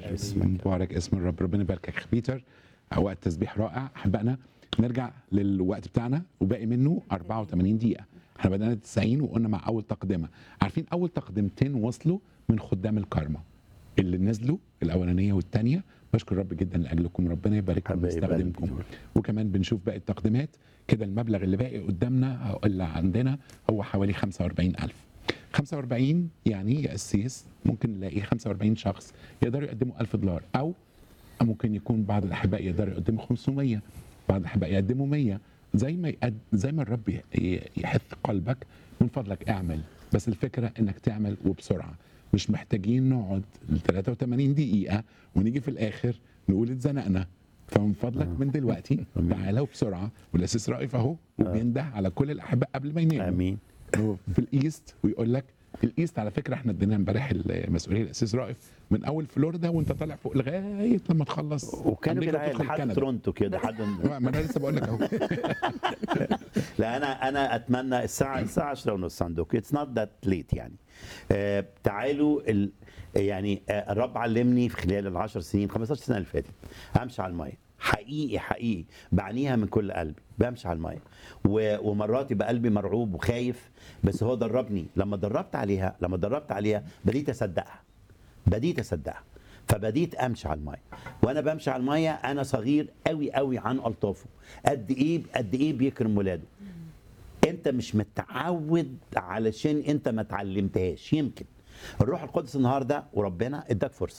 مبارك اسم الرب ربنا يباركك يا بيتر وقت تسبيح رائع احبائنا نرجع للوقت بتاعنا وباقي منه 84 دقيقه احنا بدانا 90 وقلنا مع اول تقدمه عارفين اول تقدمتين وصلوا من خدام الكارما اللي نزلوا الاولانيه والثانيه بشكر الرب جدا لاجلكم ربنا يبارككم حبايب ويستخدمكم قلبي. وكمان بنشوف باقي التقديمات كده المبلغ اللي باقي قدامنا اللي عندنا هو حوالي 45000 45 يعني يا قسيس ممكن نلاقي 45 شخص يقدروا يقدموا 1000 دولار او ممكن يكون بعض الاحباء يقدروا يقدموا 500 بعض الاحباء يقدموا 100 زي ما يقد... زي ما الرب ي- يحث قلبك من فضلك اعمل بس الفكره انك تعمل وبسرعه مش محتاجين نقعد ل 83 دقيقه ونيجي في الاخر نقول اتزنقنا فمن فضلك من دلوقتي تعالى وبسرعه والاساس رائف اهو وبينده على كل الاحباء قبل ما يناموا امين هو في الايست ويقول لك الايست على فكره احنا ادينا امبارح المسؤوليه الاساس رائف من اول فلوريدا وانت طالع فوق لغايه لما تخلص وكانوا أمريكا كده وتدخل لحد كندا. تورونتو كده لحد ما انا لسه بقول لك اهو لا انا انا اتمنى الساعه الساعه 10 ونص عندكم اتس نوت ذات ليت يعني آه تعالوا ال يعني آه الرب علمني في خلال ال 10 سنين 15 سنه اللي فاتت امشي على الميه حقيقي حقيقي بعنيها من كل قلبي بمشي على الميه و- ومرات يبقى قلبي مرعوب وخايف بس هو دربني لما دربت عليها لما دربت عليها بديت اصدقها بديت اصدقها فبديت امشي على الميه وانا بمشي على الميه انا صغير قوي قوي عن الطافه قد ايه قد ايه بيكرم ولاده انت مش متعود علشان انت ما اتعلمتهاش يمكن الروح القدس النهارده وربنا اداك فرصه